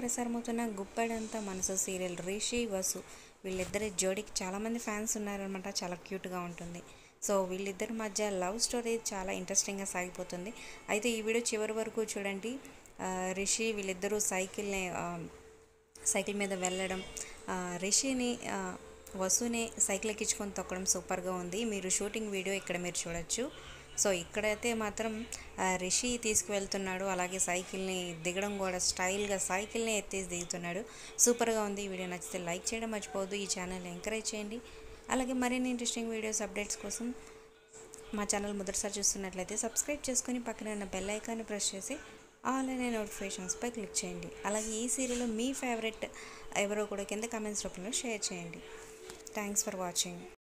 ప్రసారమవుతున్న గుప్పెడంత మనసు సీరియల్ రిషి వసు వీళ్ళిద్దరి జోడీకి చాలామంది ఫ్యాన్స్ ఉన్నారనమాట చాలా క్యూట్గా ఉంటుంది సో వీళ్ళిద్దరి మధ్య లవ్ స్టోరీ చాలా ఇంట్రెస్టింగ్గా సాగిపోతుంది అయితే ఈ వీడియో చివరి వరకు చూడండి ఆ, రిషి వీళ్ళిద్దరూ సైకిల్ని ఆ, సైకిల్ మీద వెళ్ళడం ఆ, రిషిని ఆ, వసుని సైకిల్ ఎక్కించుకొని తొక్కడం సూపర్గా ఉంది మీరు షూటింగ్ వీడియో ఇక్కడ మీరు చూడొచ్చు సో ఇక్కడైతే మాత్రం ఆ, రిషి తీసుకువెళ్తున్నాడు అలాగే సైకిల్ని దిగడం కూడా స్టైల్గా సైకిల్ని ఎత్తేసి దిగుతున్నాడు సూపర్గా ఉంది ఈ వీడియో నచ్చితే లైక్ చేయడం మర్చిపోవద్దు ఈ ఛానల్ ఎంకరేజ్ చేయండి అలాగే మరిన్ని ఇంట్రెస్టింగ్ వీడియోస్ అప్డేట్స్ కోసం మా ఛానల్ మొదటిసారి చూస్తున్నట్లయితే సబ్స్క్రైబ్ చేసుకుని పక్కన ఉన్న బెల్ ఐకాన్ని ప్రెస్ చేసి ఆల్ అనే నోటిఫికేషన్స్పై క్లిక్ చేయండి అలాగే ఈ సీరియల్లో మీ ఫేవరెట్ ఎవరో కూడా కింద కామెంట్స్ రూపంలో షేర్ చేయండి థ్యాంక్స్ ఫర్ వాచింగ్